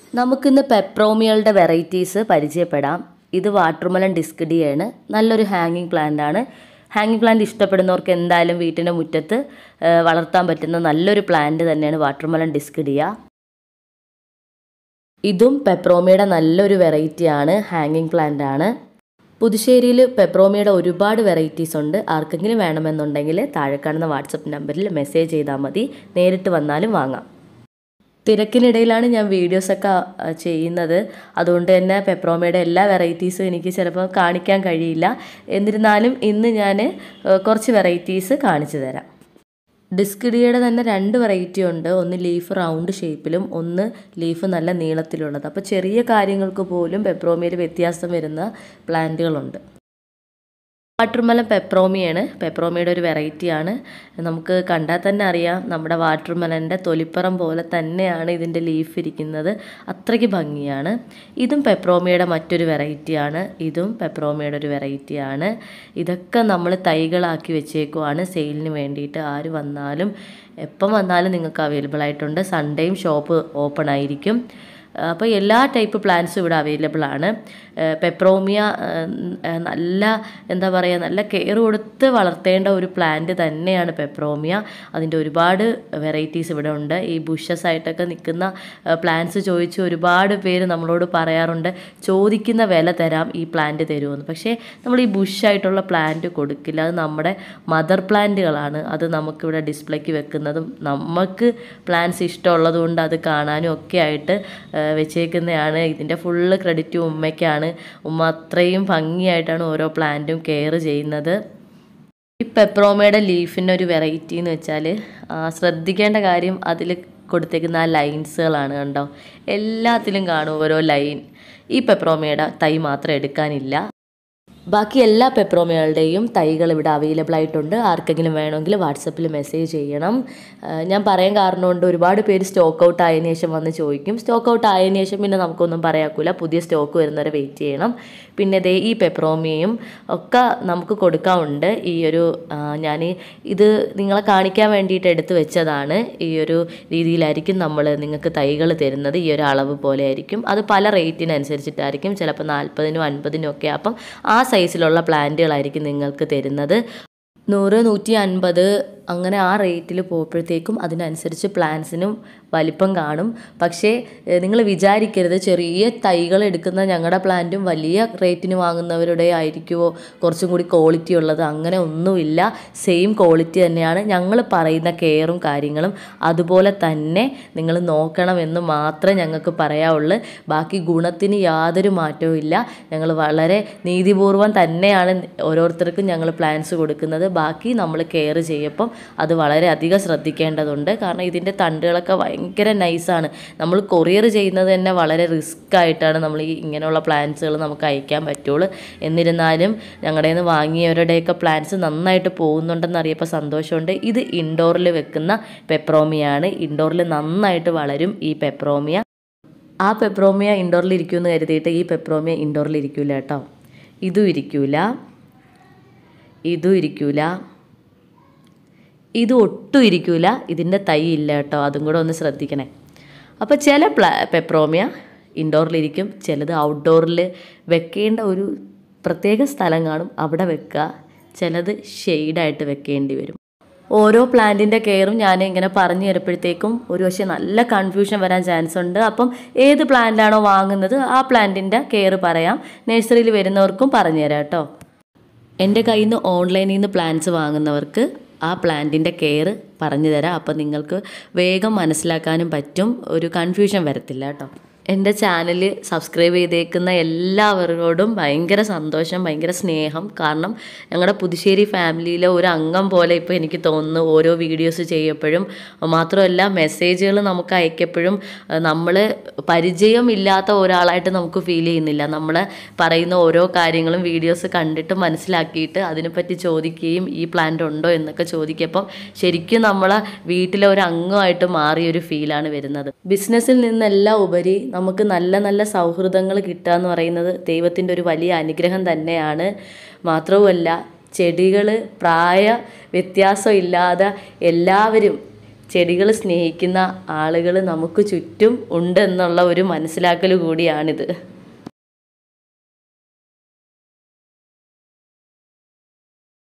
നമുക്കിന്ന് പെപ്രോമിയളുടെ വെറൈറ്റീസ് പരിചയപ്പെടാം ഇത് വാട്ടർമെലൺ ഡിസ്കഡിയാണ് നല്ലൊരു ഹാങ്ങിങ് പ്ലാന്റ് ആണ് ഹാങ്ങിങ് പ്ലാന്റ് ഇഷ്ടപ്പെടുന്നവർക്ക് എന്തായാലും വീട്ടിൻ്റെ മുറ്റത്ത് ആ, വളർത്താൻ പറ്റുന്ന നല്ലൊരു പ്ലാന്റ് തന്നെയാണ് വാട്ടർമെലൺ ഡിസ്കഡിയ ഇതും പെപ്രോമിയുടെ നല്ലൊരു വെറൈറ്റിയാണ് ഹാങ്ങിങ് പ്ലാന്റ് ആണ് പുതുശ്ശേരിയിൽ പെപ്രോമിയുടെ ഒരുപാട് വെറൈറ്റീസ് ഉണ്ട് ആർക്കെങ്കിലും വേണമെന്നുണ്ടെങ്കിൽ താഴെ കാണുന്ന വാട്സപ്പ് നമ്പറിൽ മെസ്സേജ് ചെയ്താൽ മതി നേരിട്ട് വന്നാലും വാങ്ങാം തിരക്കിനിടയിലാണ് ഞാൻ വീഡിയോസൊക്കെ ആ, ചെയ്യുന്നത് അതുകൊണ്ട് തന്നെ പെപ്രോമയുടെ എല്ലാ വെറൈറ്റീസും എനിക്ക് ചിലപ്പോൾ കാണിക്കാൻ കഴിയില്ല എന്നിരുന്നാലും ഇന്ന് ഞാൻ ആ, കുറച്ച് വെറൈറ്റീസ് കാണിച്ചു തരാം ഡിസ്കിഡിയുടെ തന്നെ രണ്ട് വെറൈറ്റി ഉണ്ട് ഒന്ന് ലീഫ് റൗണ്ട് ഷേപ്പിലും ഒന്ന് ലീഫ് നല്ല നീളത്തിലുള്ളത് അപ്പോൾ ചെറിയ കാര്യങ്ങൾക്ക് പോലും പെപ്രോമിയയിൽ വ്യത്യാസം വരുന്ന പ്ലാന്റുകളുണ്ട് വാട്ടർമെലൻ പെപ്രോമിയാണ് പെപ്രോമിയുടെ ഒരു വെറൈറ്റിയാണ് നമുക്ക് കണ്ടാൽ തന്നെ അറിയാം നമ്മുടെ വാട്ടർമെലൻ്റെ തൊലിപ്പുറം പോലെ തന്നെയാണ് ഇതിൻ്റെ ലീഫ് ഇരിക്കുന്നത് അത്രയ്ക്ക് ഭംഗിയാണ് ഇതും പെപ്രോമിയുടെ മറ്റൊരു വെറൈറ്റിയാണ് ഇതും പെപ്രോമിയുടെ ഒരു വെറൈറ്റിയാണ് ഇതൊക്കെ നമ്മൾ തൈകളാക്കി വെച്ചേക്കുവാണ് സെയിലിന് വേണ്ടിയിട്ട് ആര് വന്നാലും എപ്പം വന്നാലും നിങ്ങൾക്ക് അവൈലബിൾ ആയിട്ടുണ്ട് സൺഡേയും ഷോപ്പ് ഓപ്പൺ ആയിരിക്കും അപ്പോൾ എല്ലാ ടൈപ്പ് പ്ലാന്റ്സും ഇവിടെ അവൈലബിൾ ആണ് പെപ്രോമിയ നല്ല എന്താ പറയുക നല്ല കെയർ കൊടുത്ത് വളർത്തേണ്ട ഒരു പ്ലാന്റ് തന്നെയാണ് പെപ്രോമിയ അതിൻ്റെ ഒരുപാട് വെറൈറ്റീസ് ഇവിടെ ഉണ്ട് ഈ ബുഷസ് ആയിട്ടൊക്കെ നിൽക്കുന്ന പ്ലാന്റ്സ് ചോദിച്ച് ഒരുപാട് പേര് നമ്മളോട് പറയാറുണ്ട് ചോദിക്കുന്ന വില തരാം ഈ പ്ലാന്റ് തരുമെന്ന് പക്ഷേ നമ്മൾ ഈ ബുഷായിട്ടുള്ള പ്ലാന്റ് കൊടുക്കില്ല അത് നമ്മുടെ മദർ പ്ലാന്റുകളാണ് അത് നമുക്കിവിടെ ഡിസ്പ്ലേക്ക് വെക്കുന്നതും നമുക്ക് പ്ലാന്റ്സ് ഇഷ്ടമുള്ളത് കൊണ്ട് അത് കാണാനും ഒക്കെ ആയിട്ട് ആ, വെച്ചേക്കുന്നതാണ് ഇതിൻ്റെ ഫുള്ള് ക്രെഡിറ്റ് ഉമ്മയ്ക്കാണ് ഉമ്മ അത്രയും ഭംഗിയായിട്ടാണ് ഓരോ പ്ലാന്റും കെയർ ചെയ്യുന്നത് ഈ പെപ്രോമയുടെ ലീഫിൻ്റെ ഒരു വെറൈറ്റി എന്ന് വെച്ചാൽ ശ്രദ്ധിക്കേണ്ട കാര്യം അതിൽ കൊടുത്തേക്കുന്ന ആ ലൈൻസുകളാണ് കണ്ടോ എല്ലാത്തിലും കാണും ഓരോ ലൈൻ ഈ പെപ്രോമയുടെ തൈ മാത്രം എടുക്കാനില്ല ബാക്കി എല്ലാ പെപ്രോമകളുടെയും തൈകൾ ഇവിടെ അവൈലബിൾ ആയിട്ടുണ്ട് ആർക്കെങ്കിലും വേണമെങ്കിൽ വാട്സപ്പിൽ മെസ്സേജ് ചെയ്യണം ആ, ഞാൻ പറയാൻ കാരണമുണ്ട് ഒരുപാട് പേര് സ്റ്റോക്ക് ഔട്ട് ആയതിനു ശേഷം വന്ന് ചോദിക്കും സ്റ്റോക്ക് ഔട്ട് ആയതിനു ശേഷം പിന്നെ നമുക്കൊന്നും പറയാക്കൂല പുതിയ സ്റ്റോക്ക് വരുന്നവരെ വെയിറ്റ് ചെയ്യണം പിന്നെ ദേ ഈ പെപ്രോമിയയും ഒക്കെ നമുക്ക് കൊടുക്കാറുണ്ട് ഈ ഒരു ഞാൻ ഇത് നിങ്ങളെ കാണിക്കാൻ വേണ്ടിയിട്ട് എടുത്തു വെച്ചതാണ് ഈ ഒരു രീതിയിലായിരിക്കും നമ്മൾ നിങ്ങൾക്ക് തൈകൾ തരുന്നത് ഈ ഒരു അളവ് പോലെ ആയിരിക്കും അത് പല റേറ്റിനനുസരിച്ചിട്ടായിരിക്കും ചിലപ്പോൾ നാൽപ്പതിനും അൻപതിനും ഒക്കെ അപ്പം ആ സൈസിലുള്ള പ്ലാന്റുകളായിരിക്കും നിങ്ങൾക്ക് തരുന്നത് നൂറ് നൂറ്റി അൻപത് അങ്ങനെ ആ റേറ്റിൽ പോകുമ്പോഴത്തേക്കും അതിനനുസരിച്ച് പ്ലാന്റ്സിനും വലിപ്പം കാണും പക്ഷേ നിങ്ങൾ വിചാരിക്കരുത് ചെറിയ തൈകൾ എടുക്കുന്ന ഞങ്ങളുടെ പ്ലാന്റും വലിയ റേറ്റിന് വാങ്ങുന്നവരുടെ ആയിരിക്കുമോ കുറച്ചും കൂടി ക്വാളിറ്റി ഉള്ളത് അങ്ങനെ ഒന്നുമില്ല സെയിം ക്വാളിറ്റി തന്നെയാണ് ഞങ്ങൾ പറയുന്ന കെയറും കാര്യങ്ങളും അതുപോലെ തന്നെ നിങ്ങൾ നോക്കണമെന്ന് മാത്രമേ ഞങ്ങൾക്ക് പറയാവുള്ളൂ ബാക്കി ഗുണത്തിന് യാതൊരു മാറ്റവും ഇല്ല ഞങ്ങൾ വളരെ നീതിപൂർവം തന്നെയാണ് ഓരോരുത്തർക്കും ഞങ്ങൾ പ്ലാൻസ് കൊടുക്കുന്നത് ബാക്കി നമ്മൾ കെയർ ചെയ്യപ്പം അത് വളരെ അധികം ശ്രദ്ധിക്കേണ്ടതുണ്ട് കാരണം ഇതിൻ്റെ തണ്ടുകളൊക്കെ ഭയങ്കര നൈസാണ് നമ്മൾ കൊറിയർ ചെയ്യുന്നത് തന്നെ വളരെ റിസ്ക് ആയിട്ടാണ് നമ്മൾ ഈ ഇങ്ങനെയുള്ള പ്ലാൻസുകൾ നമുക്ക് അയക്കാൻ പറ്റുള്ളൂ എന്നിരുന്നാലും ഞങ്ങളുടെ നിന്ന് വാങ്ങിയവരുടെയൊക്കെ പ്ലാൻസ് നന്നായിട്ട് പോകുന്നുണ്ടെന്ന് അറിയപ്പോൾ സന്തോഷമുണ്ട് ഇത് ഇൻഡോറിൽ വെക്കുന്ന പെപ്രോമിയാണ് ഇൻഡോറിൽ നന്നായിട്ട് വളരും ഈ പെപ്രോമിയ ആ പെപ്രോമിയ ഇൻഡോറിൽ ഇരിക്കുമെന്ന് കരുതിയിട്ട് ഈ പെപ്രോമിയ ഇൻഡോറിൽ ഇരിക്കൂല കേട്ടോ ഇതും ഇരിക്കൂല ഇതും ഇരിക്കൂല ഇത് ഒട്ടും ഇരിക്കൂല ഇതിൻ്റെ തൈ ഇല്ല കേട്ടോ അതും കൂടെ ഒന്ന് ശ്രദ്ധിക്കണേ അപ്പോൾ ചില പ്ലാ പെപ്രോമിയ ഇൻഡോറിലിരിക്കും ചിലത് ഔട്ട്ഡോറിൽ വെക്കേണ്ട ഒരു പ്രത്യേക സ്ഥലം കാണും അവിടെ വെക്കുക ചിലത് ഷെയ്ഡായിട്ട് വെക്കേണ്ടി വരും ഓരോ പ്ലാന്റിൻ്റെ കെയറും ഞാൻ ഇങ്ങനെ പറഞ്ഞു തരുമ്പോഴത്തേക്കും ഒരു പക്ഷേ നല്ല കൺഫ്യൂഷൻ വരാൻ ചാൻസ് ഉണ്ട് അപ്പം ഏത് പ്ലാന്റാണോ വാങ്ങുന്നത് ആ പ്ലാന്റിൻ്റെ കെയർ പറയാം നഴ്സറിയിൽ വരുന്നവർക്കും പറഞ്ഞു തരാം കേട്ടോ എൻ്റെ കയ്യിൽ നിന്ന് ഓൺലൈനിൽ നിന്ന് പ്ലാൻസ് വാങ്ങുന്നവർക്ക് ആ പ്ലാന്റിൻ്റെ കെയർ പറഞ്ഞു തരാം അപ്പോൾ നിങ്ങൾക്ക് വേഗം മനസ്സിലാക്കാനും പറ്റും ഒരു കൺഫ്യൂഷൻ വരത്തില്ല കേട്ടോ എൻ്റെ ചാനൽ സബ്സ്ക്രൈബ് ചെയ്തേക്കുന്ന എല്ലാവരോടും ഭയങ്കര സന്തോഷം ഭയങ്കര സ്നേഹം കാരണം ഞങ്ങളുടെ പുതുശ്ശേരി ഫാമിലിയിലെ ഒരു അംഗം പോലെ ഇപ്പോൾ എനിക്ക് തോന്നുന്നു ഓരോ വീഡിയോസ് ചെയ്യപ്പോഴും മാത്രമല്ല മെസ്സേജുകൾ നമുക്ക് അയക്കപ്പോഴും നമ്മൾ പരിചയമില്ലാത്ത ഒരാളായിട്ട് നമുക്ക് ഫീൽ ചെയ്യുന്നില്ല നമ്മൾ പറയുന്ന ഓരോ കാര്യങ്ങളും വീഡിയോസ് കണ്ടിട്ട് മനസ്സിലാക്കിയിട്ട് അതിനെപ്പറ്റി ചോദിക്കുകയും ഈ പ്ലാന്റ് ഉണ്ടോ എന്നൊക്കെ ചോദിക്കപ്പം ശരിക്കും നമ്മളെ വീട്ടിലെ ഒരു അംഗമായിട്ട് മാറിയ ഒരു ഫീലാണ് വരുന്നത് ബിസിനസ്സിൽ നിന്നെല്ലാം ഉപരി നമുക്ക് നല്ല നല്ല സൗഹൃദങ്ങൾ കിട്ടുക എന്ന് പറയുന്നത് ദൈവത്തിൻ്റെ ഒരു വലിയ അനുഗ്രഹം തന്നെയാണ് മാത്രവുമല്ല ചെടികൾ പ്രായ വ്യത്യാസം ഇല്ലാതെ എല്ലാവരും ചെടികൾ സ്നേഹിക്കുന്ന ആളുകൾ നമുക്ക് ചുറ്റും ഉണ്ടെന്നുള്ള ഒരു മനസ്സിലാക്കൽ കൂടിയാണിത്